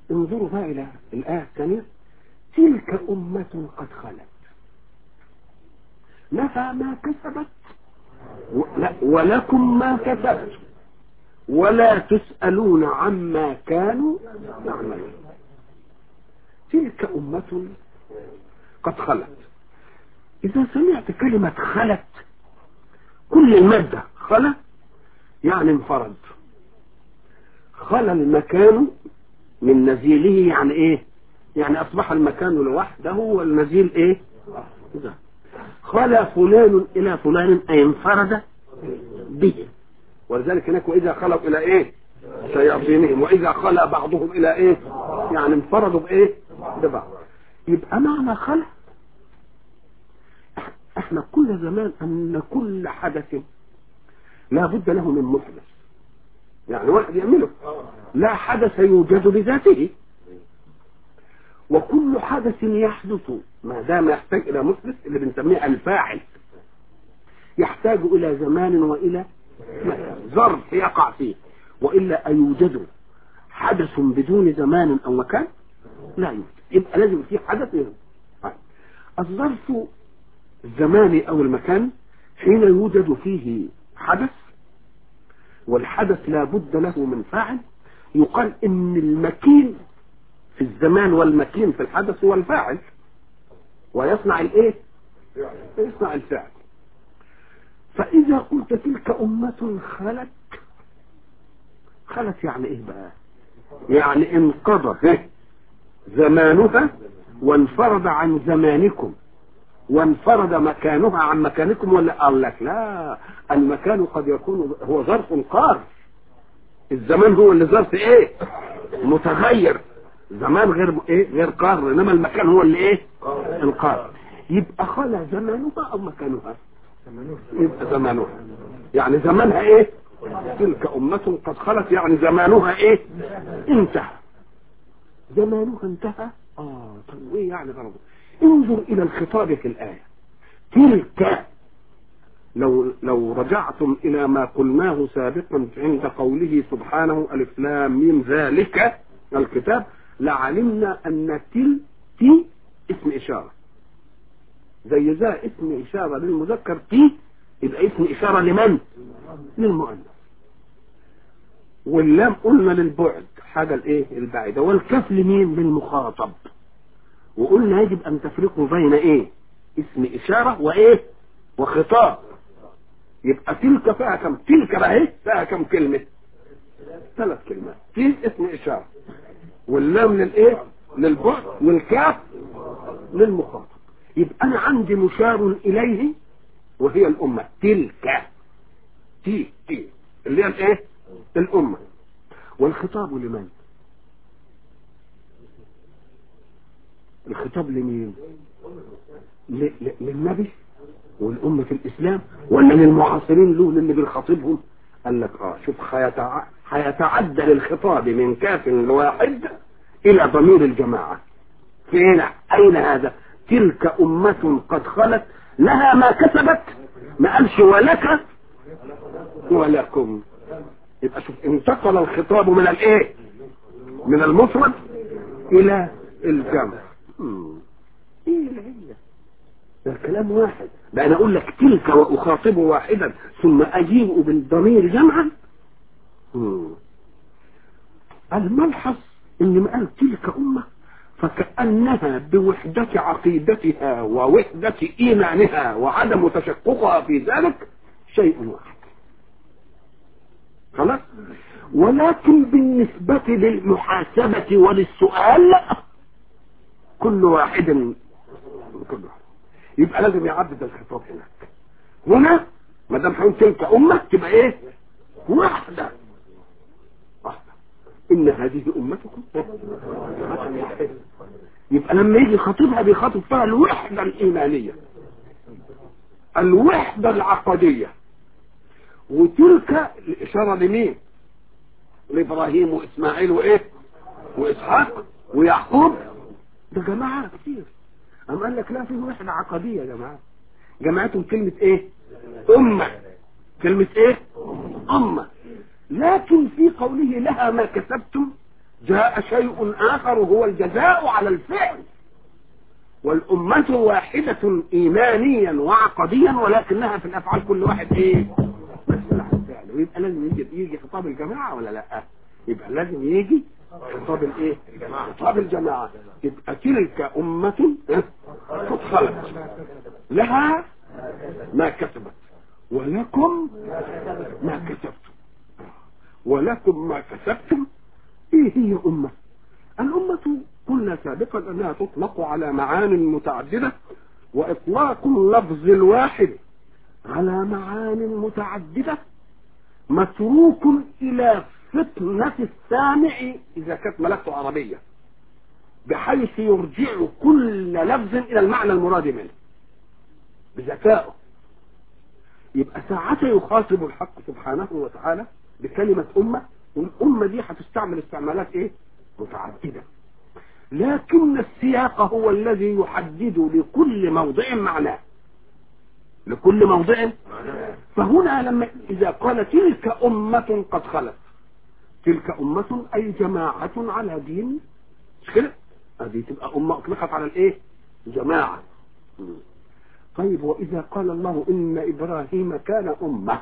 انظروا بقى إلى الآية الثانية تلك أمة قد خلت نفى ما كسبت و... لا ولكم ما كسبت ولا تسألون عما كانوا يعملون تلك أمة قد خلت إذا سمعت كلمة خلت كل المادة خلت يعني انفرد خلى المكان من نزيله يعني ايه يعني اصبح المكان لوحده والنزيل ايه ده خلى فلان الى فلان اي انفرد به ولذلك هناك واذا خلوا الى ايه شياطينهم واذا خلى بعضهم الى ايه يعني انفردوا بايه ببعض يبقى معنى خلى احنا كل زمان ان كل حدث لا بد له من محدث يعني واحد يعمله لا حدث يوجد بذاته وكل حدث يحدث ما دام يحتاج الى محدث اللي بنسميه الفاعل يحتاج الى زمان والى مكان ظرف يقع فيه والا ايوجد حدث بدون زمان او مكان لا يوجد يبقى لازم في حدث منه الظرف الزماني او المكان حين يوجد فيه حدث والحدث لا بد له من فاعل يقال ان المكين في الزمان والمكين في الحدث هو الفاعل ويصنع الايه يصنع الفعل فاذا قلت تلك امة خلت خلت يعني ايه بقى يعني انقضى زمانها وانفرد عن زمانكم وانفرد مكانها عن مكانكم ولا قال لك لا المكان قد يكون هو ظرف قار الزمان هو اللي ظرف ايه متغير زمان غير ايه غير قار انما المكان هو اللي ايه القار يبقى خلى زمانها او مكانها يبقى زمانها يعني زمانها ايه تلك امة قد خلت يعني زمانها ايه انتهى زمانها انتهى اه طب ايه يعني برضه انظر الى الخطاب في الآية تلك لو لو رجعتم الى ما قلناه سابقا عند قوله سبحانه الف لام ميم ذلك الكتاب لعلمنا ان تل تي اسم اشاره زي ذا اسم اشاره للمذكر تي يبقى اسم اشاره لمن للمؤنث واللام قلنا للبعد حاجه الايه البعيده والكاف لمين للمخاطب وقلنا يجب ان تفرقوا بين ايه اسم اشاره وايه وخطاب يبقى تلك فيها كم تلك بقى ايه فيها كم كلمه ثلاث كلمات تي اسم اشاره واللام للايه للبعد والكاف للمخاطب يبقى انا عندي مشار اليه وهي الامه تلك تي تي اللي هي الايه الامه والخطاب لمن الخطاب لمين ل- ل- للنبي والأمة في الإسلام ولا للمعاصرين له اللي بيخاطبهم قال لك اه شوف هيتع- هيتعدل الخطاب من كاف واحد إلى ضمير الجماعة فين أين هذا تلك أمة قد خلت لها ما كسبت ما قالش ولك ولكم يبقى شوف انتقل الخطاب من الايه من المفرد الى الجمع مم. ايه العلة ده الكلام واحد بقى انا اقول لك تلك واخاطبه واحدا ثم اجيء بالضمير جمعا مم. الملحظ ان ما قال تلك امه فكانها بوحده عقيدتها ووحده ايمانها وعدم تشققها في ذلك شيء واحد خلاص ولكن بالنسبة للمحاسبة وللسؤال لا كل واحد كل واحد يبقى لازم يعدد الخطاب هناك هنا ما دام هنقول تلك امه تبقى ايه واحده واحده ان هذه امتكم أمة واحدة. يبقى لما يجي خطيبها بيخاطب فيها الوحده الايمانيه الوحده العقديه وتلك الاشاره لمين لابراهيم واسماعيل وايه واسحاق ويعقوب ده جماعه كتير أم قال لك لا في وحدة عقدية يا جماعة جماعتهم كلمة ايه أمة كلمة ايه أمة لكن في قوله لها ما كسبتم جاء شيء آخر هو الجزاء على الفعل والأمة واحدة إيمانيا وعقديا ولكنها في الأفعال كل واحد إيه مسؤول عن فعله ويبقى لازم يجي يجي خطاب الجماعة ولا لا يبقى لازم يجي خطاب الايه خطاب الجماعة يبقى تلك أمة إيه؟ قد خلت لها ما كسبت ولكم ما كسبتم ولكم ما كسبتم ايه هي أمة الأمة قلنا سابقا أنها تطلق على معان متعددة وإطلاق اللفظ الواحد على معان متعددة متروك إلى فطنة السامع إذا كانت ملكته عربية بحيث يرجع كل لفظ إلى المعنى المراد منه بذكائه يبقى ساعة يخاطب الحق سبحانه وتعالى بكلمة أمة والأمة دي هتستعمل استعمالات إيه؟ متعددة لكن السياق هو الذي يحدد لكل موضع معناه لكل موضع فهنا لما إذا قال تلك أمة قد خلت تلك أمة أي جماعة على دين مش كده هذه تبقى أمة أطلقت على الإيه جماعة طيب وإذا قال الله إن إبراهيم كان أمة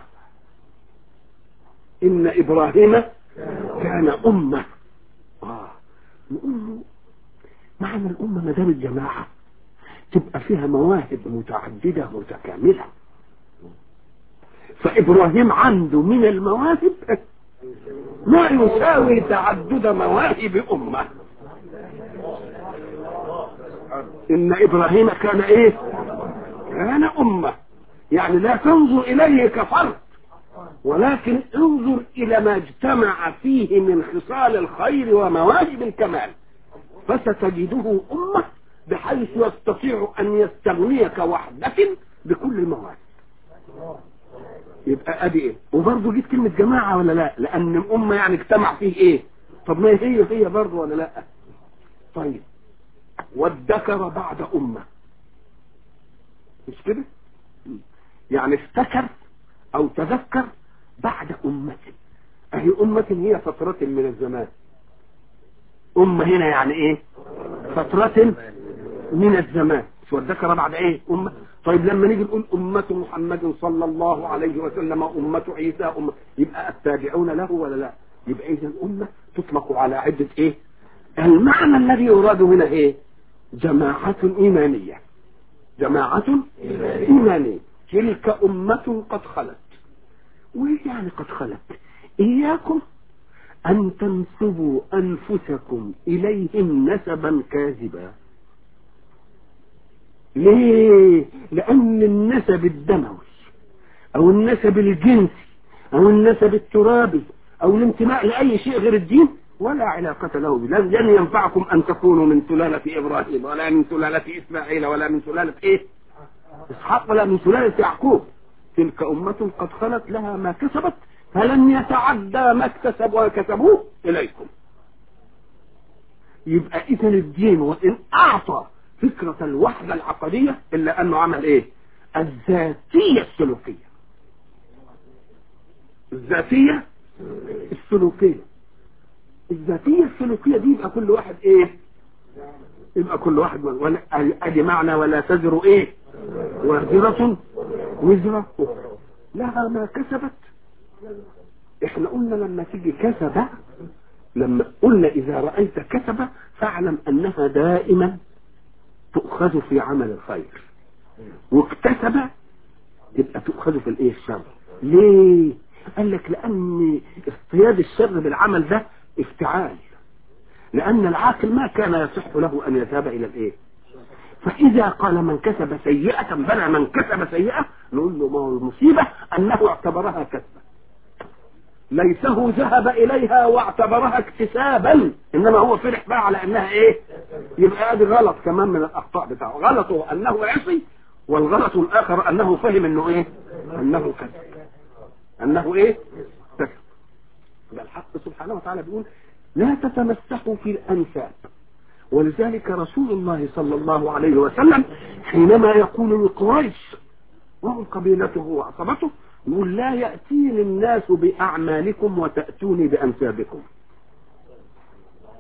إن إبراهيم كان أمة آه نقول له معنى الأمة ما دام الجماعة تبقى فيها مواهب متعددة متكاملة فإبراهيم عنده من المواهب ما يساوي تعدد مواهب أمة إن إبراهيم كان إيه كان أمة يعني لا تنظر إليه كفرد ولكن انظر إلى ما اجتمع فيه من خصال الخير ومواهب الكمال فستجده أمة بحيث يستطيع أن يستغنيك وحدة بكل المواهب يبقى ادي ايه وبرضه جيت كلمة جماعة ولا لا لان الامة يعني اجتمع فيه ايه طب ما هي هي برضه ولا لا طيب وادكر بعد امة مش كده يعني افتكر او تذكر بعد امة اهي امة هي فترة من الزمان امة هنا يعني ايه فترة من الزمان وادكر بعد ايه امة طيب لما نيجي نقول أمة محمد صلى الله عليه وسلم أمة عيسى أمة يبقى التابعون له ولا لا يبقى إذا أمة تطلق على عدة إيه المعنى الذي يراد هنا إيه جماعة إيمانية جماعة إيمانية تلك أمة قد خلت وإيه يعني قد خلت إياكم أن تنسبوا أنفسكم إليهم نسبا كاذبا ليه لان النسب الدموي او النسب الجنسي او النسب الترابي او الانتماء لاي شيء غير الدين ولا علاقة له به لن ينفعكم ان تكونوا من سلالة ابراهيم ولا من سلالة اسماعيل ولا من سلالة ايه اسحاق ولا من سلالة يعقوب تلك امة قد خلت لها ما كسبت فلن يتعدى ما اكتسبوا وكسبوه اليكم يبقى اذا الدين وان اعطى فكرة الوحدة العقدية إلا أنه عمل إيه الذاتية السلوكية الذاتية السلوكية الذاتية السلوكية دي يبقى كل واحد إيه يبقى كل واحد من ولا أدي معنى ولا تزر إيه وزرة وزرة أخرى لها ما كسبت احنا قلنا لما تيجي كسب لما قلنا إذا رأيت كسب فاعلم أنها دائما تؤخذ في عمل الخير واكتسب يبقى تؤخذ في الايه الشر ليه قال لك لان اصطياد الشر بالعمل ده افتعال لان العاقل ما كان يصح له ان يذهب الى الايه فاذا قال من كسب سيئة بلى من كسب سيئة نقول له ما هو المصيبة انه اعتبرها كسبة ليسه ذهب اليها واعتبرها اكتسابا انما هو فرح بقى على انها ايه يبقى ادي غلط كمان من الاخطاء بتاعه غلطه انه عصي والغلط الاخر انه فهم انه ايه انه كذب انه ايه كذب الحق سبحانه وتعالى بيقول لا تتمسحوا في الانساب ولذلك رسول الله صلى الله عليه وسلم حينما يقول لقريش وهم قبيلته وعصبته يقول لا يأتيني الناس بأعمالكم وتأتوني بأنسابكم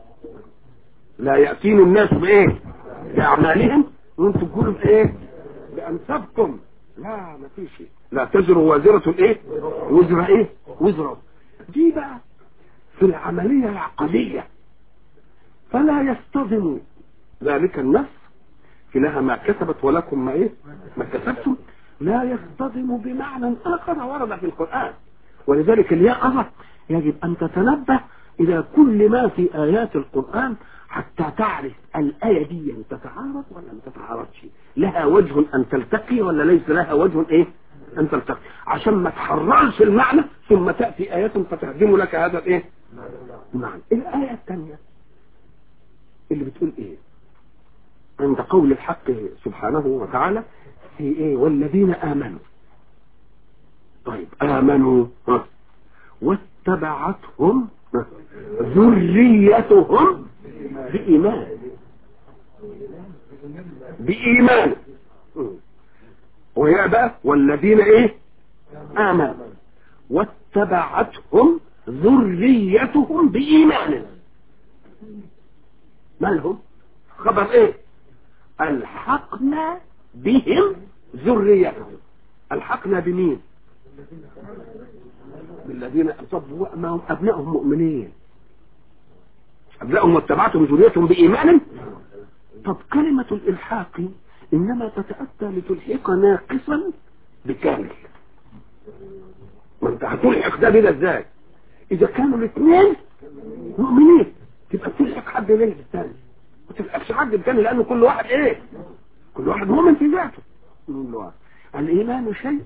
لا يأتين الناس بايه باعمالهم وانتم تقولوا بايه بانسابكم لا ما فيش لا تزر وازرة ايه وزر ايه وزر دي بقى في العملية العقدية فلا يصطدم ذلك النص في لها ما كسبت ولكم ما ايه ما كسبتم لا يصطدم بمعنى اخر ورد في القرآن ولذلك اليقظة يجب ان تتنبه الى كل ما في ايات القرآن حتى تعرف الآية دي تتعارض ولا ما تتعارضش لها وجه أن تلتقي ولا ليس لها وجه إيه أن تلتقي عشان ما تحررش المعنى ثم تأتي آيات فتهدم لك هذا الإيه المعنى الآية الثانية اللي بتقول إيه عند قول الحق سبحانه وتعالى في إيه والذين آمنوا طيب آمنوا ها واتبعتهم ها ذريتهم بإيمان بإيمان وهي بقى والذين ايه آمنوا واتبعتهم ذريتهم بإيمان مالهم خبر ايه الحقنا بهم ذريتهم الحقنا بمين بالذين طب ما هم ابنائهم مؤمنين ابنائهم واتبعتهم ذريتهم بايمان طب كلمة الالحاق انما تتأتى لتلحق ناقصا بكامل ما انت هتلحق ده بلا ازاي اذا كانوا الاثنين مؤمنين تبقى تلحق حد ليه الثاني ما تلحقش حد الثاني لانه كل واحد ايه كل واحد مؤمن في ذاته الايمان شيء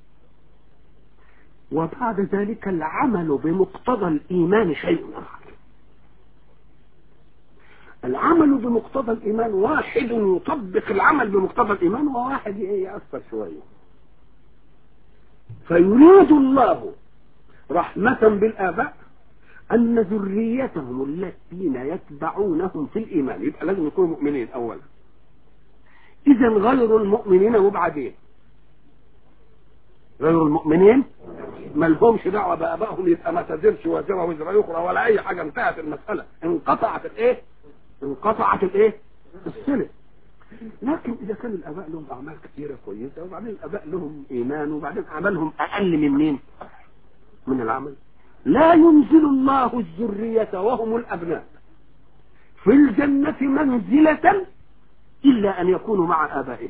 وبعد ذلك العمل بمقتضى الإيمان شيء آخر العمل بمقتضى الإيمان واحد يطبق العمل بمقتضى الإيمان وواحد يأثر شوية فيريد الله رحمة بالآباء أن ذريتهم الذين يتبعونهم في الإيمان يبقى لازم يكونوا مؤمنين أولا إذا غير المؤمنين وبعدين غير المؤمنين ما لهمش دعوه بابائهم يبقى ما تزرش وازره وزر اخرى ولا اي حاجه انتهت المساله انقطعت الايه انقطعت الايه الصله لكن اذا كان الاباء لهم اعمال كثيره كويسه وبعدين الاباء لهم ايمان وبعدين اعمالهم اقل من مين من العمل لا ينزل الله الذريه وهم الابناء في الجنه منزله الا ان يكونوا مع ابائهم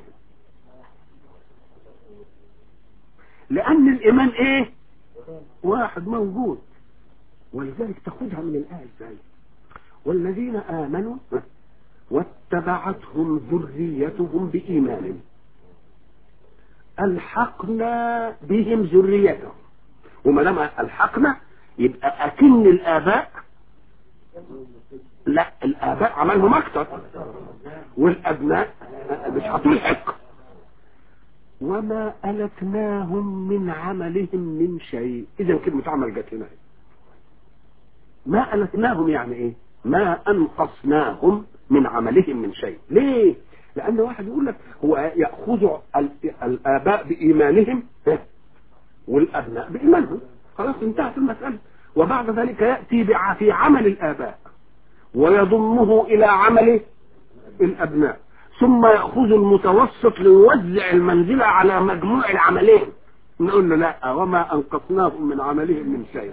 لأن الإيمان إيه واحد موجود ولذلك تاخدها من الآية ازاي والذين آمنوا واتبعتهم ذريتهم بإيمان ألحقنا بهم ذريتهم وما دام ألحقنا يبقى أكن الآباء لا الآباء عملهم أكتر والأبناء مش هتلحق وما ألتناهم من عملهم من شيء إذا كلمة عمل جت هنا ما ألتناهم يعني إيه ما أنقصناهم من عملهم من شيء ليه لأن واحد يقول لك هو يأخذ الآباء بإيمانهم والأبناء بإيمانهم خلاص انتهت المسألة وبعد ذلك يأتي في عمل الآباء ويضمه إلى عمل الأبناء ثم يأخذ المتوسط ليوزع المنزلة على مجموع العملين نقول له لا وما أنقصناهم من عملهم من شيء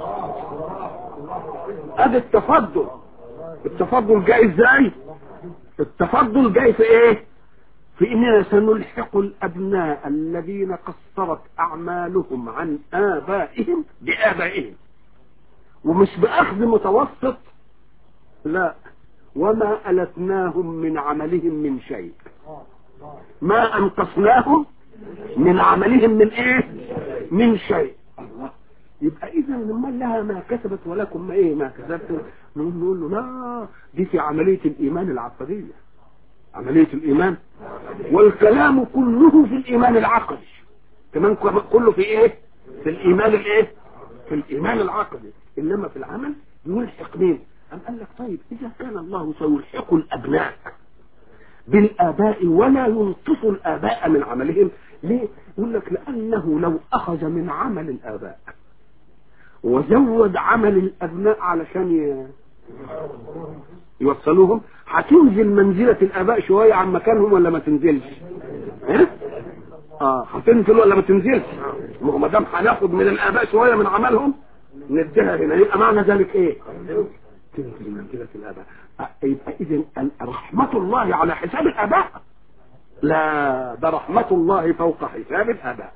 هذا التفضل التفضل جاي ازاي التفضل جاي في ايه في اننا سنلحق الابناء الذين قصرت اعمالهم عن ابائهم بابائهم ومش باخذ متوسط لا وما ألتناهم من عملهم من شيء ما أنقصناهم من عملهم من إيه من شيء الله يبقى إذا لما لها ما كسبت ولكم ما إيه ما كسبتم نقول له لا دي في عملية الإيمان العقدية عملية الإيمان والكلام كله في الإيمان العقدي كمان كله في إيه في الإيمان الإيه في الإيمان العقدي إنما في العمل يلحق مين أم قال لك طيب إذا كان الله سيلحق الأبناء بالآباء ولا ينقص الآباء من عملهم ليه؟ يقول لك لأنه لو أخذ من عمل الآباء وزود عمل الأبناء علشان ي... يوصلوهم هتنزل منزلة الآباء شوية عن مكانهم ولا ما تنزلش إيه؟ اه هتنزل ولا ما تنزلش ما هو ما دام هناخد من الآباء شوية من عملهم نديها هنا يبقى معنى ذلك ايه تنزل منزلة الآباء آه، يبقى إذن رحمة الله على حساب الآباء لا ده رحمة الله فوق حساب الآباء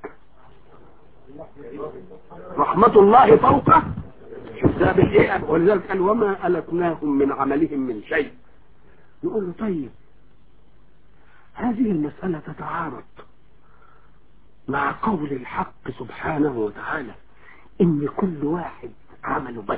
رحمة الله فوق حساب الايه ولذلك قال وما ألتناهم من عملهم من شيء نقول له طيب هذه المسألة تتعارض مع قول الحق سبحانه وتعالى ان كل واحد عمله بس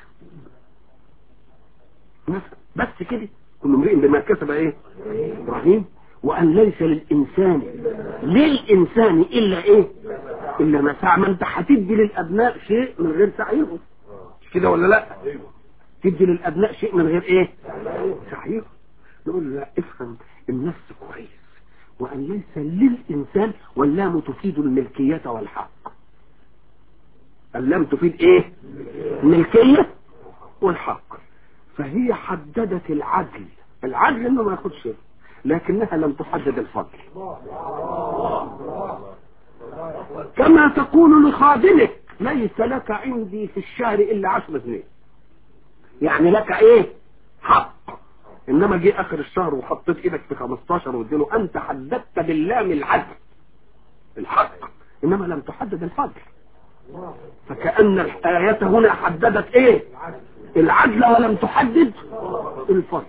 بس كده كل امرئ بما كسب ايه ابراهيم وان ليس للانسان للانسان الا ايه الا ما سعى ما انت هتدي للابناء شيء من غير سعيهم مش كده ولا لا تدي للابناء شيء من غير ايه سعيهم نقول له لا افهم النفس كويس وان ليس للانسان واللام تفيد الملكيه والحق اللام تفيد ايه الملكيه والحق فهي حددت العدل العدل انه ما ياخدش شيء لكنها لم تحدد الفضل كما تقول لخادمك ليس لك عندي في الشهر الا عشر جنيه يعني لك ايه حق انما جه اخر الشهر وحطيت ايدك في 15 واديله انت حددت باللام العدل الحق انما لم تحدد الفضل فكأن الآية هنا حددت ايه العدل ولم تحدد الفضل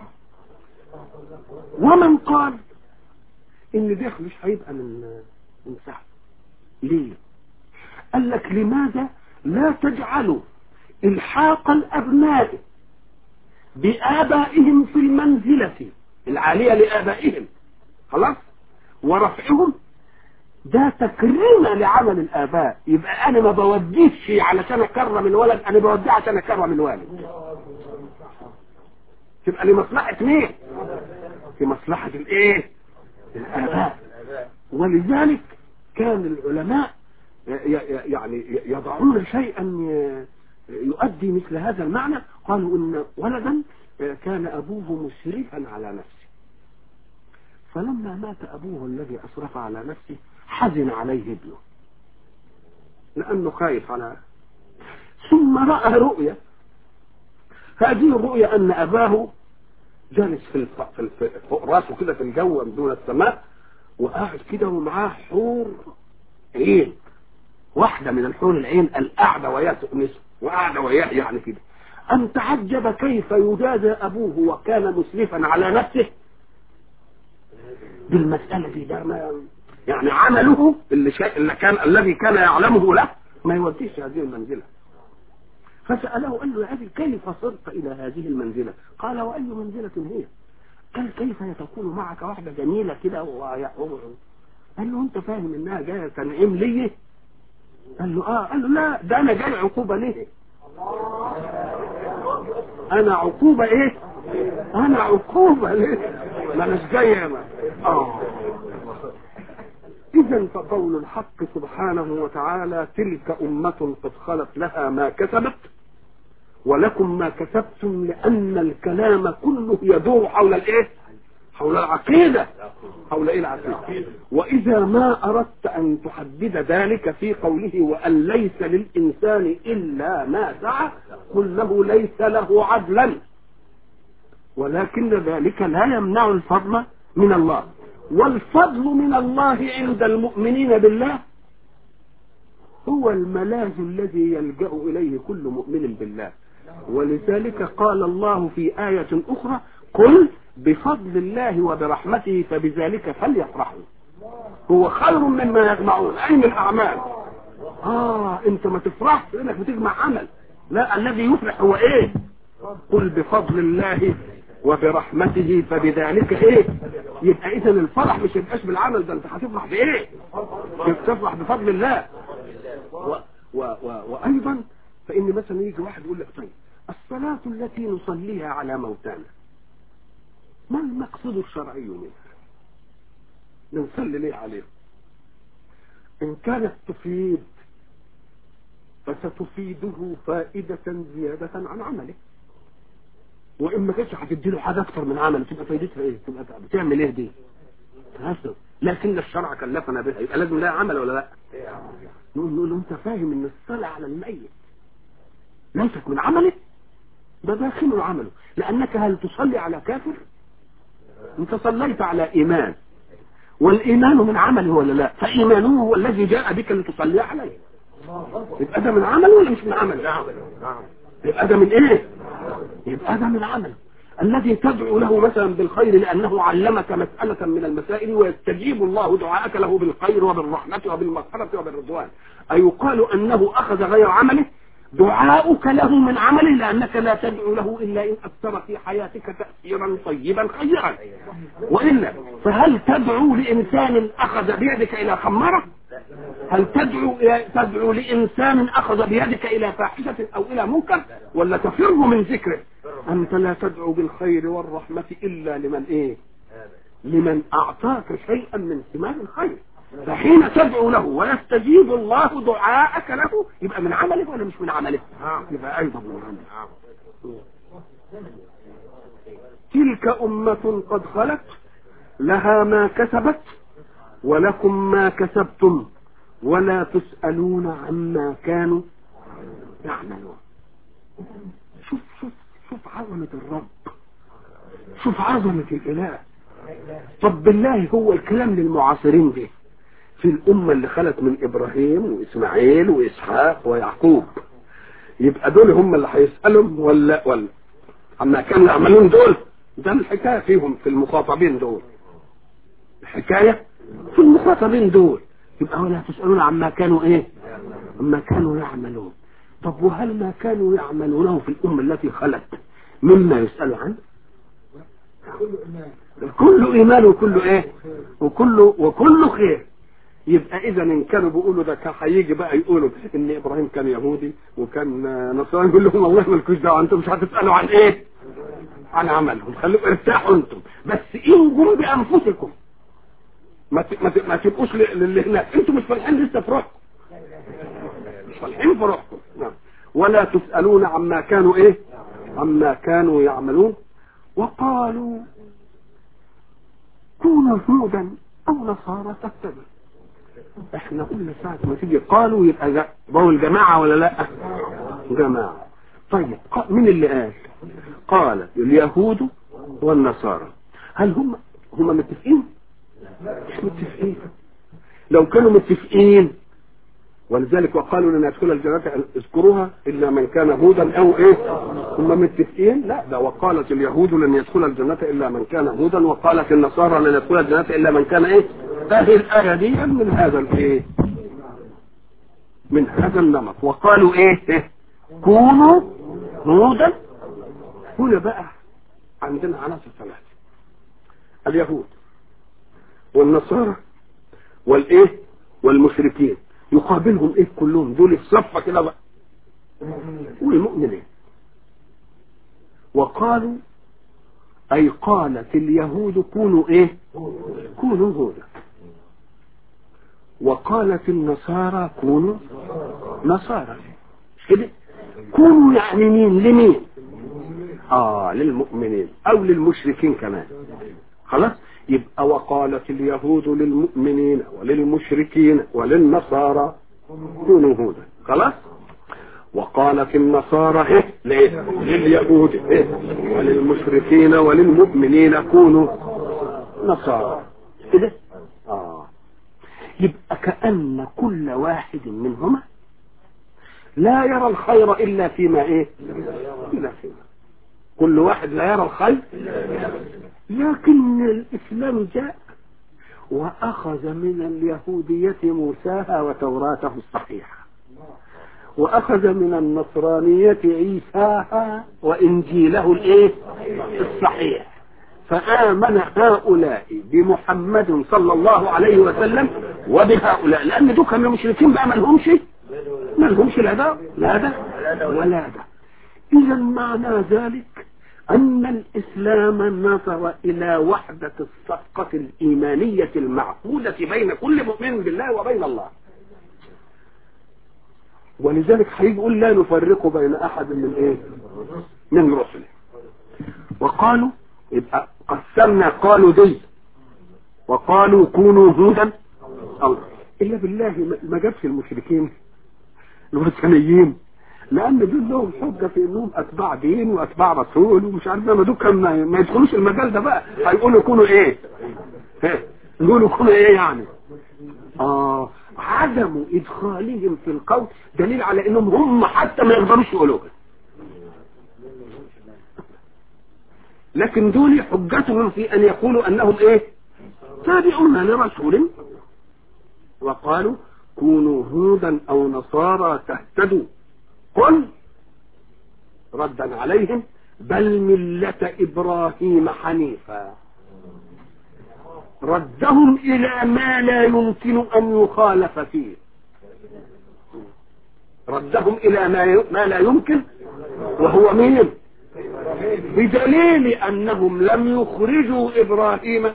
ومن قال ان ده مش هيبقى من من سهل ليه قال لك لماذا لا تجعلوا الحاق الابناء بآبائهم في المنزلة العالية لآبائهم خلاص ورفعهم ده تكريم لعمل الآباء يبقى أنا ما بوديش علشان أكرم الولد أنا بوديه عشان أكرم الوالد تبقى لمصلحة مين؟ في مصلحة الإيه؟ الآباء ولذلك كان العلماء يعني يضعون شيئا يؤدي مثل هذا المعنى قالوا ان ولدا كان ابوه مسرفا على نفسه فلما مات ابوه الذي اسرف على نفسه حزن عليه ابنه لانه خايف على ثم راى رؤيا هذه الرؤيا ان اباه جالس في الف... في الف... فوق راسه كده في الجو دون السماء وقاعد كده ومعاه حور عين واحدة من الحور العين القاعدة وياه تؤنسه وقاعدة وياه يعني كده أن تعجب كيف يجازى أبوه وكان مسرفا على نفسه بالمسألة دي ده ما يعني عمله اللي, شا... اللي كان الذي كان يعلمه له ما يوديش هذه المنزلة فسأله قال له يا أبي كيف صرت إلى هذه المنزلة قال وأي منزلة هي قال كيف تكون معك واحدة جميلة كده و... قال له أنت فاهم إنها جاية تنعيم ليه قال له اه قال له لا ده انا جاي عقوبة ليه انا عقوبة ايه انا عقوبة ليه ما اناش جاي انا اه اذا فقول الحق سبحانه وتعالى تلك امة قد خلت لها ما كسبت ولكم ما كسبتم لان الكلام كله يدور حول الايه حول العقيدة حول ايه العقيدة واذا ما اردت ان تحدد ذلك في قوله وان ليس للانسان الا ما سعى قل له ليس له عدلا ولكن ذلك لا يمنع الفضل من الله والفضل من الله عند المؤمنين بالله هو الملاذ الذي يلجأ إليه كل مؤمن بالله ولذلك قال الله في آية أخرى قل بفضل الله وبرحمته فبذلك فليفرحوا هو خير مما يجمعون أي من الأعمال آه أنت ما تفرحش إنك بتجمع عمل لا الذي يفرح هو إيه قل بفضل الله وبرحمته فبذلك ايه يبقى اذا الفرح مش يبقاش بالعمل ده انت هتفرح بايه تفرح بفضل الله و و و وايضا فان مثلا يجي واحد يقول لك طيب الصلاة التي نصليها على موتانا ما المقصود الشرعي منها نصلي ليه عليهم ان كانت تفيد فستفيده فائدة زيادة عن عمله وان ما كانتش هتدي له حاجه اكتر من عمل تبقى فايدتها ايه تبقى بتعمل ايه دي تهزر لكن الشرع كلفنا بها يبقى لازم لها عمل ولا لا نقول له انت فاهم ان الصلاه على الميت ليست من عمله ده داخل عمله لانك هل تصلي على كافر انت صليت على ايمان والايمان من عمله ولا لا فايمانه هو الذي جاء بك لتصلي عليه يبقى ده من عمل ولا مش من عمل يبقى ده من ايه يبقى ده من عمل الذي تدعو له مثلا بالخير لانه علمك مسألة من المسائل ويستجيب الله دعاءك له بالخير وبالرحمة وبالمغفرة وبالرضوان أيقال أنه أخذ غير عمله دعاؤك له من عمله لأنك لا تدعو له إلا إن أثر في حياتك تأثيرا طيبا خيرا وإلا فهل تدعو لإنسان أخذ بيدك إلى خمرة هل تدعو تدعو لإنسان أخذ بيدك إلى فاحشة أو إلى منكر ولا تفر من ذكره أنت لا تدعو بالخير والرحمة إلا لمن إيه لمن أعطاك شيئا من ثمار الخير فحين تدعو له ويستجيب الله دعاءك له يبقى من عمله ولا مش من عمله يبقى أيضا من عمله تلك أمة قد خلت لها ما كسبت ولكم ما كسبتم ولا تسألون عما كانوا يعملون شوف شوف شوف عظمة الرب شوف عظمة الإله طب بالله هو الكلام للمعاصرين دي في الأمة اللي خلت من إبراهيم وإسماعيل وإسحاق ويعقوب يبقى دول هم اللي هيسألهم ولا ولا عما كانوا يعملون دول ده الحكاية فيهم في المخاطبين دول الحكاية في المخاطبين دول يبقى ولا تسألون عما كانوا ايه عما كانوا يعملون طب وهل ما كانوا يعملونه في الأمة التي خلت مما يسأل عنه كله إيمان وكله ايه وكله وكله خير يبقى اذا ان كانوا بيقولوا ده كان هيجي بقى يقولوا ان ابراهيم كان يهودي وكان نصراني يقول لهم والله مالكوش دعوه انتم مش هتسالوا عن ايه عن عملهم خلوكم ارتاحوا انتم بس انجوا بانفسكم ما ما ما تبقوش للي هناك انتم مش فالحين لسه في روحكم مش فالحين في روحكم نعم ولا تسالون عما كانوا ايه عما كانوا يعملون وقالوا كونوا هودا او نصارى تهتدوا احنا قلنا ساعة ما تيجي قالوا يبقى ضوء الجماعة ولا لا جماعة طيب مين اللي قال قال اليهود والنصارى هل هم هم متفقين مش متفقين لو كانوا متفقين ولذلك وقالوا لن يدخل الجنة اذكروها إلا من كان هودا أو إيه هم متفقين لا ده وقالت اليهود لن يدخل الجنة إلا من كان هودا وقالت النصارى لن يدخل الجنة إلا من كان إيه هذه الآية دي من هذا الإيه من هذا النمط وقالوا إيه, إيه؟ كونوا هودا هنا بقى عندنا عناصر ثلاثة اليهود والنصارى والايه والمشركين يقابلهم ايه كلهم دول الصفة كده بقى والمؤمنين وقالوا اي قالت اليهود كونوا ايه كونوا هودا وقالت النصارى كونوا نصارى كده كونوا يعني مين لمين اه للمؤمنين او للمشركين كمان خلاص يبقى وقالت اليهود للمؤمنين وللمشركين وللنصارى كونوا هودا خلاص وقالت النصارى إيه؟ ليه؟ لليهود إيه؟ وللمشركين وللمؤمنين كونوا نصارى كده اه يبقى كأن كل واحد منهما لا يرى الخير إلا فيما إيه إلا فيما كل واحد لا يرى الخير لكن الإسلام جاء وأخذ من اليهودية موساها وتوراته الصحيحة وأخذ من النصرانية عيساها وإنجيله الإيه الصحيح فآمن هؤلاء بمحمد صلى الله عليه وسلم وبهؤلاء لأن دول كانوا مشركين بقى ما لهمش ما لهمش لا ده لا ده ولا ده إذا معنى ذلك أن الإسلام نظر إلى وحدة الصفقة الإيمانية المعقودة بين كل مؤمن بالله وبين الله ولذلك هيجي يقول لا نفرق بين أحد من إيه من رسله وقالوا يبقى قسمنا قالوا دي وقالوا كونوا هودا أو إلا بالله ما- ما جابش المشركين الوثنيين لأن دول لهم حجة في إنهم أتباع دين وأتباع رسول ومش عارف ما دول كان ما ما يدخلوش المجال ده بقى هيقولوا كونوا إيه؟ ها، يقولوا كونوا إيه يعني؟ آه عدم إدخالهم في القول دليل على إنهم هم حتى ما يقدروش يقولوها لكن دول حجتهم في أن يقولوا أنهم إيه؟ تابعون لرسول وقالوا كونوا هودا أو نصارى تهتدوا قل ردا عليهم بل ملة إبراهيم حنيفا ردهم إلى ما لا يمكن أن يخالف فيه ردهم إلى ما ي- ما لا يمكن وهو مين بدليل أنهم لم يخرجوا إبراهيم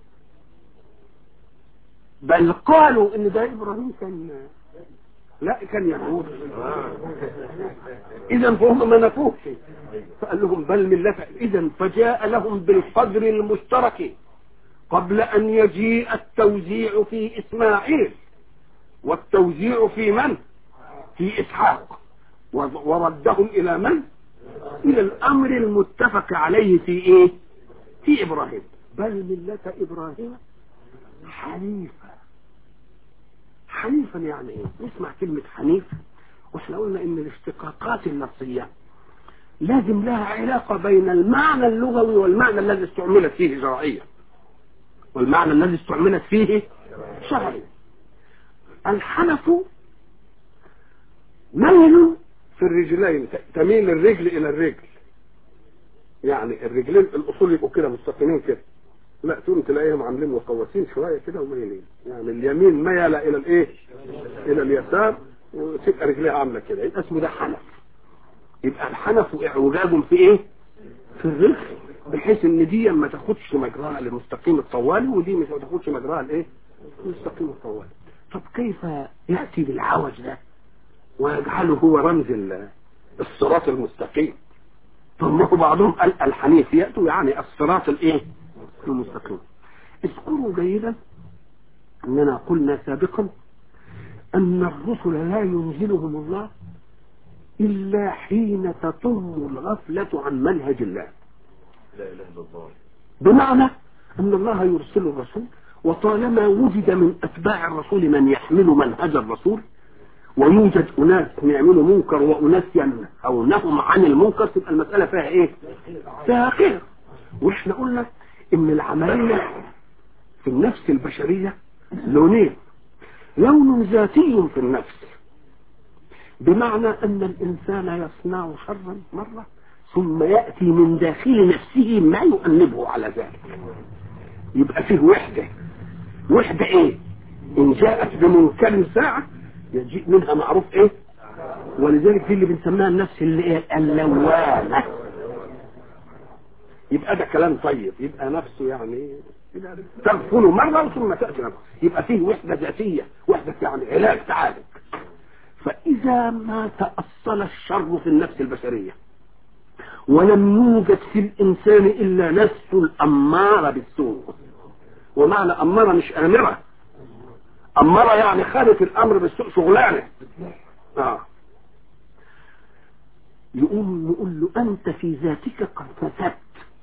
بل قالوا ان ده ابراهيم كان لا كان يهود اذا فهم ما نفوه فقال لهم بل ملة اذا فجاء لهم بالقدر المشترك قبل ان يجيء التوزيع في اسماعيل والتوزيع في من في اسحاق وردهم الى من الى الامر المتفق عليه في ايه في ابراهيم بل ملة ابراهيم حنيفا حنيفا يعني ايه نسمع كلمة حنيف واحنا قلنا ان الاشتقاقات النصية لازم لها علاقة بين المعنى اللغوي والمعنى الذي استعملت فيه شرعيا والمعنى الذي استعملت فيه شرعيا الحنف ميل في الرجلين تميل الرجل الى الرجل يعني الرجلين الاصول يبقوا كده مستقيمين كده لا تقوم تلاقيهم عاملين مقوسين شويه كده وميلين يعني اليمين ميل الى الايه الى اليسار وتبقى رجليها عامله كده يبقى اسمه ده حنف يبقى الحنف اعوجاج في ايه في الرجل بحيث ان دي ما تاخدش مجراها للمستقيم الطوالي ودي مش ما تاخدش مجراها الايه المستقيم الطوالي طب كيف ياتي بالعوج ده ويجعله هو رمز ال- الصراط المستقيم ثم بعضهم قال الحنيف يأتوا يعني الصراط الايه المستقيم اذكروا جيدا اننا قلنا سابقا ان الرسل لا ينزلهم الله الا حين تطم الغفلة عن منهج الله لا اله الا الله بمعنى ان الله يرسل الرسول وطالما وجد من اتباع الرسول من يحمل منهج الرسول ويوجد اناس يعملوا منكر واناس ينهونهم عن المنكر تبقى المساله فيها ايه؟ فيها خير واحنا قلنا ان العمليه في النفس البشريه لونين لون ذاتي في النفس بمعنى ان الانسان يصنع شرا مره ثم ياتي من داخل نفسه ما يؤنبه على ذلك يبقى فيه وحده وحده ايه ان جاءت بمنكر ساعه يجيء منها معروف ايه ولذلك دي اللي بنسميها النفس اللي ايه اللوامه يبقى ده كلام طيب يبقى نفسه يعني تغفل مرة ثم تأتي مرة يبقى فيه وحدة ذاتية وحدة يعني علاج تعالج فإذا ما تأصل الشر في النفس البشرية ولم يوجد في الإنسان إلا نفس الأمارة بالسوء ومعنى أمارة مش آمرة أمارة يعني خالف الأمر بالسوء شغلانة آه. يقوم نقول له أنت في ذاتك قد فسدت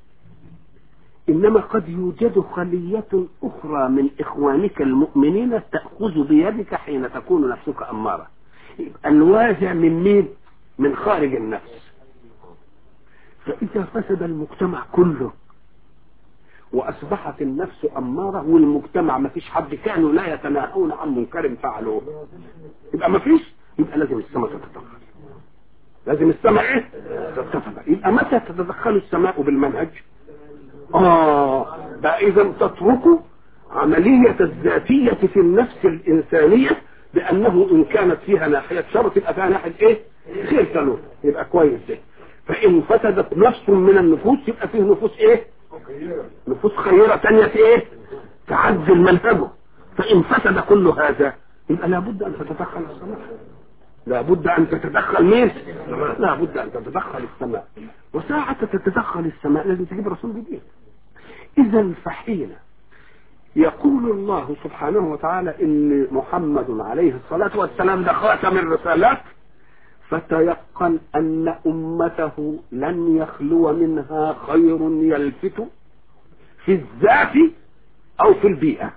إنما قد يوجد خلية أخرى من إخوانك المؤمنين تأخذ بيدك حين تكون نفسك أمارة يبقى الوازع من مين؟ من خارج النفس فإذا فسد المجتمع كله وأصبحت النفس أمارة والمجتمع ما فيش حد كانوا لا يتناهون عن منكر فعلوه يبقى ما فيش يبقى لازم السماء تتدخل لازم السماء ايه تتدخل يبقى متى تتدخل السماء بالمنهج آه بقى إذا تتركوا عملية الذاتية في النفس الإنسانية بأنه إن كانت فيها ناحية شر تبقى فيها ناحية إيه؟ خير تلوه يبقى كويس ده فإن فسدت نفس من النفوس يبقى فيه نفوس إيه؟ نفوس خيرة تانية إيه؟ تعدل منهجه فإن فسد كل هذا يبقى لابد أن تتدخل السماء لابد ان تتدخل مين لابد ان تتدخل السماء وساعة تتدخل السماء لازم تجيب رسول جديد اذا فحين يقول الله سبحانه وتعالى ان محمد عليه الصلاة والسلام ده خاتم الرسالات فتيقن ان امته لن يخلو منها خير يلفت في الذات او في البيئة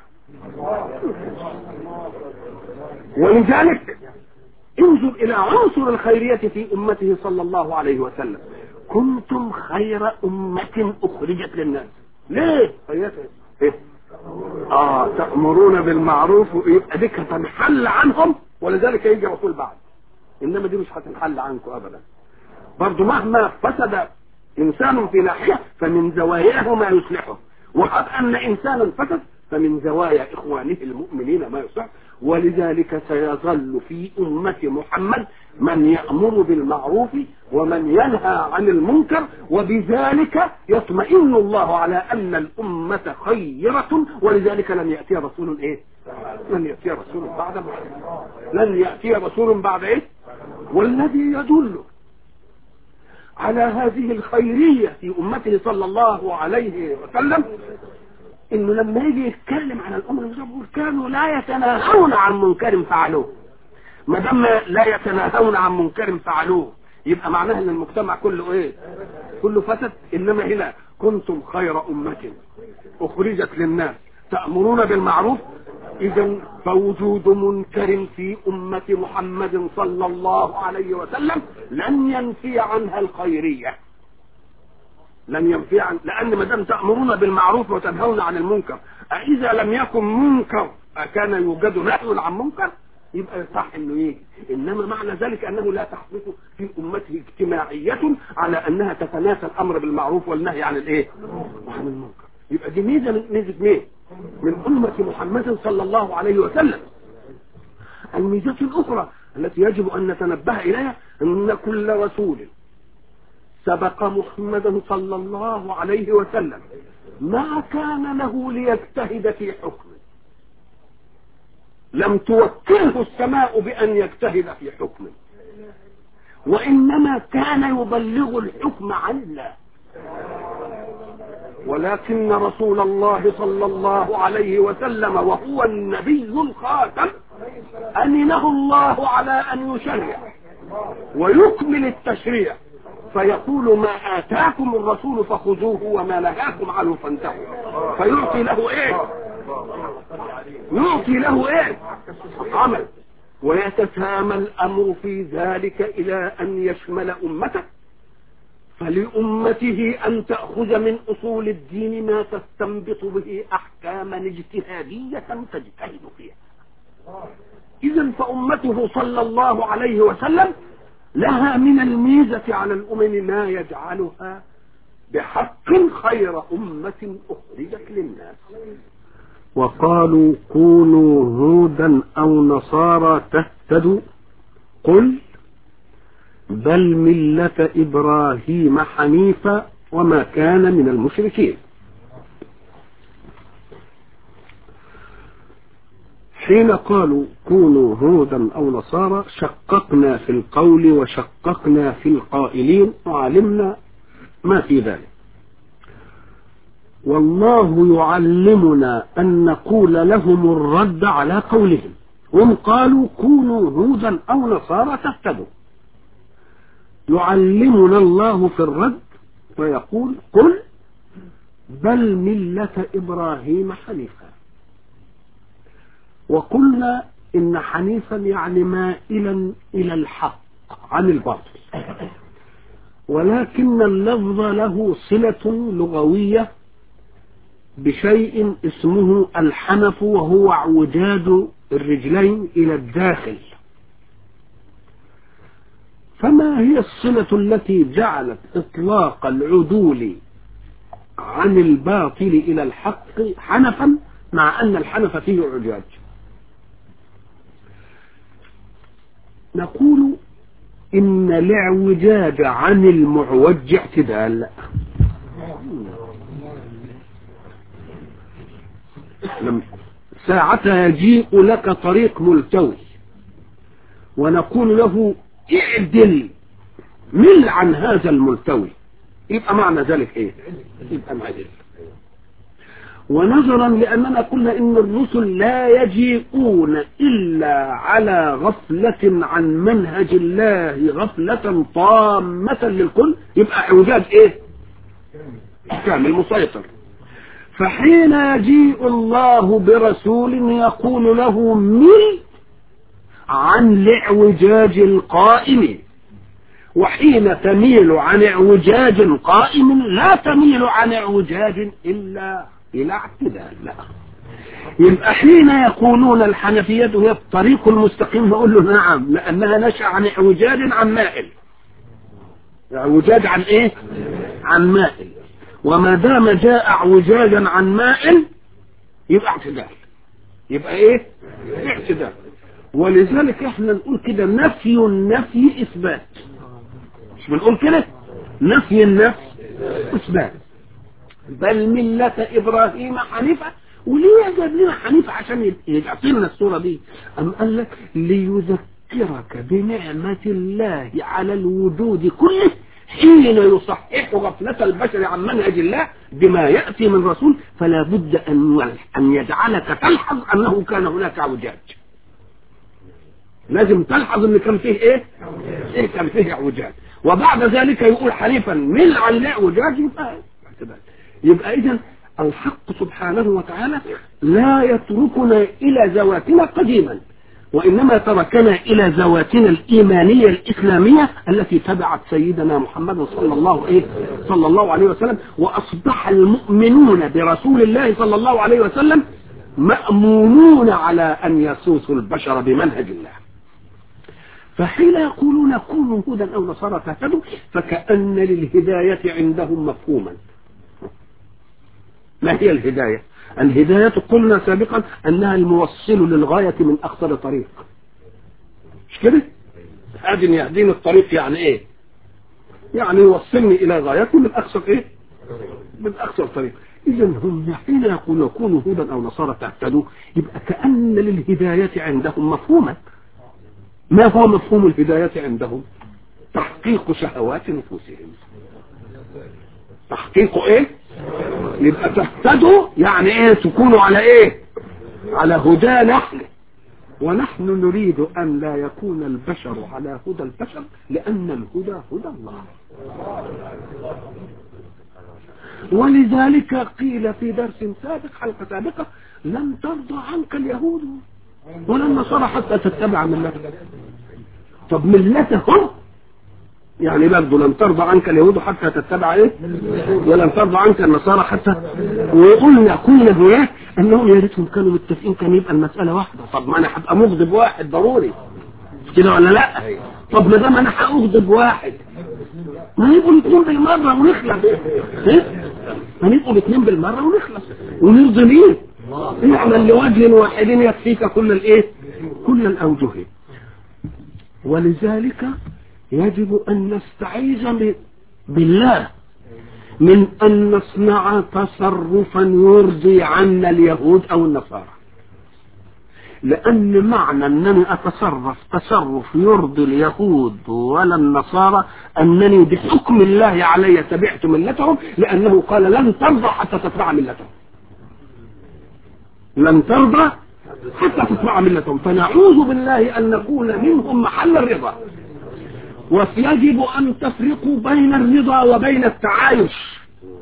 ولذلك انظر الى عنصر الخيرية في امته صلى الله عليه وسلم كنتم خير امة اخرجت للناس ليه خيرية ايه اه تأمرون بالمعروف يبقى دي هتنحل عنهم ولذلك يجي رسول بعد انما دي مش هتنحل عنكم ابدا برضو مهما فسد انسان في ناحية فمن زواياه ما يصلحه وقد ان انسانا فسد فمن زوايا اخوانه المؤمنين ما يصلح ولذلك سيظل في امة محمد من يأمر بالمعروف ومن ينهى عن المنكر وبذلك يطمئن الله على ان الامة خيرة ولذلك لن يأتي رسول ايه لن يأتي رسول بعد محمد لن يأتي رسول بعد ايه والذي يدل على هذه الخيرية في أمته صلى الله عليه وسلم إنه لما يجي يتكلم عن الأمر يقول كانوا لا يتناهون عن منكر فعلوه ما دام لا يتناهون عن منكر فعلوه يبقى معناها ان المجتمع كله ايه كله فسد انما هنا كنتم خير امة اخرجت للناس تأمرون بالمعروف اذا فوجود منكر في امة محمد صلى الله عليه وسلم لن ينفي عنها الخيرية لن ينفي عن لان ما دام تأمرون بالمعروف وتنهون عن المنكر اذا لم يكن منكر اكان يوجد نهي عن منكر يبقى صح انه يجي انما معنى ذلك انه لا تحدث في امته اجتماعية على انها تتناسى الامر بالمعروف والنهي عن الايه عن المنكر يبقى دي ميزه من ميزه مين من امه محمد صلى الله عليه وسلم الميزه الاخرى التي يجب ان نتنبه اليها ان كل رسول سبق محمدا صلى الله عليه وسلم ما كان له ليجتهد في حكمه لم توكله السماء بأن يجتهد في حكمه وإنما كان يبلغ الحكم عن الله ولكن رسول الله صلى الله عليه وسلم وهو النبي الخاتم أمنه الله على أن يشرع ويكمل التشريع فيقول ما آتاكم الرسول فخذوه وما نهاكم عنه فانتهوا فيعطي له ايه يعطي له ايه عمل ويتسامى الامر في ذلك الى ان يشمل امته فلأمته أن تأخذ من أصول الدين ما تستنبط به أحكاما اجتهادية تجتهد فيها إذا فأمته صلى الله عليه وسلم لها من الميزة على الأمم ما يجعلها بحق خير أمة أخرجت للناس وقالوا كونوا هودا أو نصارى تهتدوا قل بل ملة إبراهيم حنيفا وما كان من المشركين حين قالوا كونوا هودا أو نصارى شققنا في القول وشققنا في القائلين وعلمنا ما في ذلك والله يعلمنا أن نقول لهم الرد على قولهم هم قالوا كونوا هودا أو نصارى تهتدوا يعلمنا الله في الرد ويقول قل بل ملة إبراهيم حنيفا وقلنا إن حنيفا يعني مائلا إلى الحق عن الباطل ولكن اللفظ له صلة لغوية بشيء اسمه الحنف وهو اعوجاج الرجلين إلى الداخل فما هي الصلة التي جعلت إطلاق العدول عن الباطل إلى الحق حنفا مع أن الحنف فيه اعوجاج نقول إن الاعوجاج عن المعوج اعتدال ساعتها يجيء لك طريق ملتوي ونقول له اعدل مل عن هذا الملتوي يبقى معنى ذلك ايه يبقى معدل ونظرا لاننا قلنا ان الرسل لا يجيئون الا على غفلة عن منهج الله غفلة طامة للكل يبقى اعوجاج ايه كامل مسيطر فحين يجيء الله برسول يقول له مل عن الاعوجاج القائم وحين تميل عن اعوجاج قائم لا تميل عن اعوجاج الا الى اعتدال لا يبقى حين يقولون الحنفية هي الطريق المستقيم نقول له نعم لانها نشأ عن اعوجاج عن مائل اعوجاج عن ايه عن مائل وما دام جاء اعوجاجا عن مائل يبقى اعتدال يبقى ايه اعتدال ولذلك احنا نقول كده نفي النفي اثبات مش بنقول كده نفي النفي اثبات بل ملة ابراهيم حنيفة وليه جاب لنا حنيفة عشان يعطينا الصورة دي ام قال لك ليذكرك بنعمة الله على الوجود كله حين يصحح غفلة البشر عن منهج الله بما يأتي من رسول فلا بد أن أن يجعلك تلحظ أنه كان هناك اعوجاج لازم تلحظ ان كان فيه ايه ايه كان فيه اعوجاج وبعد ذلك يقول حنيفا مل عن الاعوجاج يبقى يبقى اذا الحق سبحانه وتعالى لا يتركنا الى ذواتنا قديما وانما تركنا الى ذواتنا الايمانيه الاسلاميه التي تبعت سيدنا محمد صلى الله عليه صلى الله عليه وسلم واصبح المؤمنون برسول الله صلى الله عليه وسلم مامونون على ان يسوسوا البشر بمنهج الله فحين يقولون كونوا هودا او نصارى تهتدوا فكأن للهداية عندهم مفهوما ما هي الهداية الهداية قلنا سابقا انها الموصل للغاية من اقصر طريق مش كده هذه يهديني الطريق يعني ايه يعني يوصلني الى غايته من اقصر ايه من اقصر طريق اذا هم حين يقولون كونوا هودا او نصارى تهتدوا يبقى كأن للهداية عندهم مفهوما ما هو مفهوم الهداية عندهم تحقيق شهوات نفوسهم تحقيق ايه يبقى تهتدوا يعني ايه تكونوا على ايه على هدى نحن ونحن نريد ان لا يكون البشر على هدى البشر لان الهدى هدى الله ولذلك قيل في درس سابق حلقة سابقة لن ترضى عنك اليهود ولا النصارى حتى تتبع ملتهم طب ملتهم يعني برضه لن ترضى عنك اليهود حتى تتبع ايه ولن ترضى عنك النصارى حتى وقلنا قلنا هناك انهم يا ريتهم كانوا متفقين كان يبقى المساله واحده طب ما انا هبقى مغضب واحد ضروري كده ولا لا طب ما دام انا هاغضب واحد ما يبقوا الاثنين بالمره ونخلص ايه ما يبقوا الاثنين بالمره ونخلص ونرضي مين اعمل لوجه واحد يكفيك كل الايه كل الاوجه ولذلك يجب ان نستعيذ بالله من ان نصنع تصرفا يرضي عنا اليهود او النصارى لان معنى انني اتصرف تصرف يرضي اليهود ولا النصارى انني بحكم الله علي تبعت ملتهم لانه قال لن ترضى حتى تتبع ملتهم لن ترضى حتى تتبع ملتهم فنعوذ بالله ان نكون منهم محل الرضا ويجب ان تفرقوا بين الرضا وبين التعايش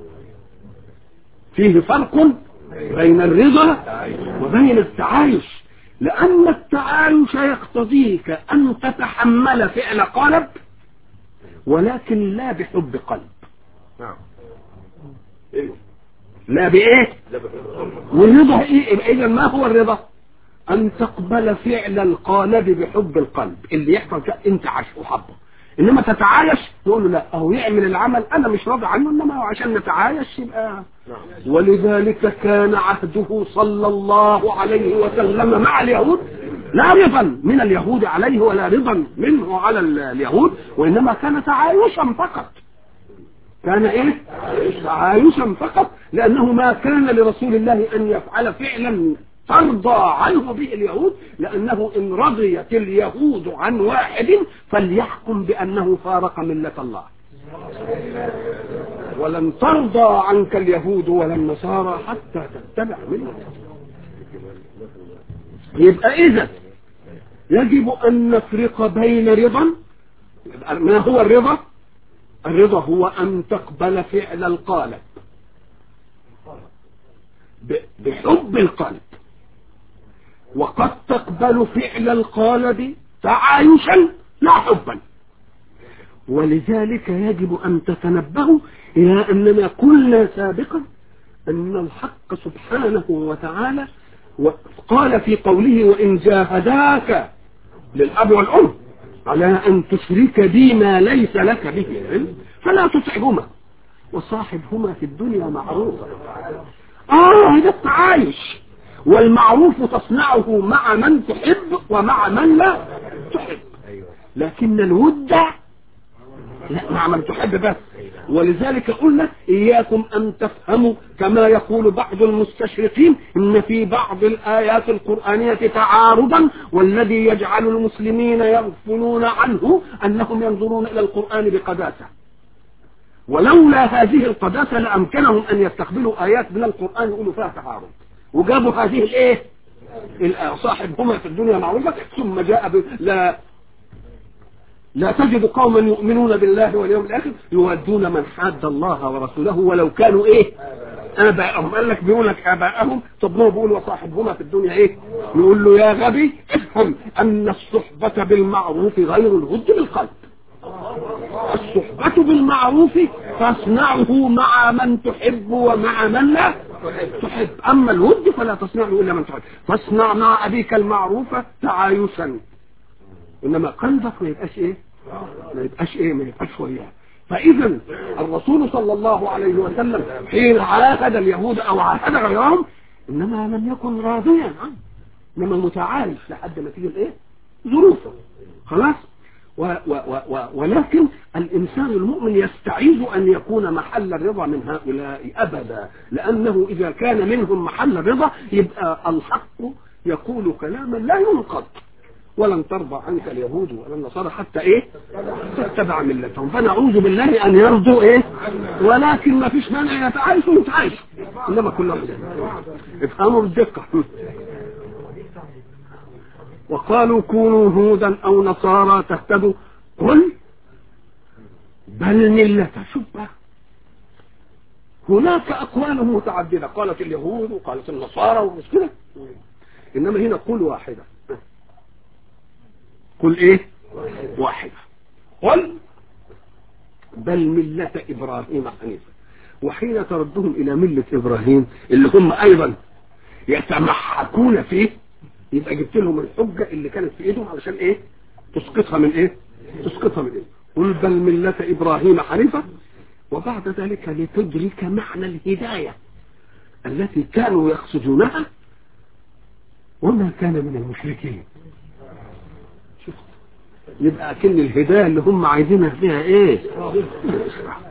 فيه فرق بين الرضا وبين التعايش لان التعايش يقتضيك ان تتحمل فعل قلب ولكن لا بحب قلب نعم لا بايه والرضا ايه اذا ما هو الرضا ان تقبل فعل القالب بحب القلب اللي يحصل انت عاشه وحبه انما تتعايش تقول له لا اهو يعمل العمل انا مش راضي عنه انما هو عشان نتعايش يبقى ولذلك كان عهده صلى الله عليه وسلم مع اليهود لا رضا من اليهود عليه ولا رضا منه على اليهود وانما كان تعايشا فقط كان ايه تعايشا فقط لانه ما كان لرسول الله ان يفعل فعلا ترضى عنه به اليهود لأنه إن رضيت اليهود عن واحد فليحكم بأنه فارق ملة الله ولن ترضى عنك اليهود ولا النصارى حتى تتبع ملتهم يبقى إذا يجب أن نفرق بين رضا ما هو الرضا الرضا هو أن تقبل فعل القالب بحب القلب وقد تقبل فعل القالب تعايشا لا حبا ولذلك يجب أن تتنبهوا إلى أننا قلنا سابقا أن الحق سبحانه وتعالى قال في قوله وإن جاهداك للأب والأم على أن تشرك بي ما ليس لك به علم فلا تطعهما وصاحبهما في الدنيا معروفا آه هذا التعايش والمعروف تصنعه مع من تحب ومع من لا تحب لكن الود لا مع من تحب بس ولذلك قلنا إياكم أن تفهموا كما يقول بعض المستشرقين إن في بعض الآيات القرآنية تعارضا والذي يجعل المسلمين يغفلون عنه أنهم ينظرون إلى القرآن بقداسة ولولا هذه القداسة لأمكنهم أن يستقبلوا آيات من القرآن يقولوا فيها تعارض وجابوا هذه الإيه صاحبهما في الدنيا معروفة ثم جاء ب... لا لا تجد قوما يؤمنون بالله واليوم الآخر يودون من حاد الله ورسوله ولو كانوا إيه آباءهم قال لك بيقول لك آباءهم طب ما هو بيقول وصاحبهما في الدنيا إيه يقول له يا غبي افهم أن الصحبة بالمعروف غير الود بالقلب الصحبة بالمعروف تصنعه مع من تحب ومع من لا تحب أما الود فلا تصنعه إلا من تحب فاصنع مع أبيك المعروف تعايشا إنما قلبك ما يبقاش إيه ما يبقاش إيه ما يبقاش وياه فإذا الرسول صلى الله عليه وسلم حين عاهد اليهود أو عاهد غيرهم إنما لم يكن راضيا عنه إنما متعايش لحد ما تيجي الإيه ظروفه خلاص و و و و ولكن الإنسان المؤمن يستعيذ أن يكون محل الرضا من هؤلاء أبدا لأنه إذا كان منهم محل الرضا يبقى الحق يقول كلاما لا ينقض ولن ترضى عنك اليهود ولا النصارى حتى ايه تتبع ملتهم فنعوذ بالله ان يرضوا ايه ولكن ما فيش مانع يتعايشوا يتعايشوا انما كلهم افهموا بالدقه وقالوا كونوا هودا او نصارى تهتدوا قل بل ملة شوف بقى هناك اقوال متعدده قالت اليهود وقالت النصارى ومش كده انما هنا قل واحده قل ايه واحده قل بل ملة ابراهيم حنيفا وحين تردهم الى ملة ابراهيم اللي هم ايضا يتمحكون فيه يبقى جبت لهم الحجة اللي كانت في ايدهم علشان ايه تسقطها من ايه تسقطها من ايه قل بل ملة ابراهيم حنيفة وبعد ذلك لتدرك معنى الهداية التي كانوا يقصدونها وما كان من المشركين شفت يبقى كل الهداية اللي هم عايزينها فيها ايه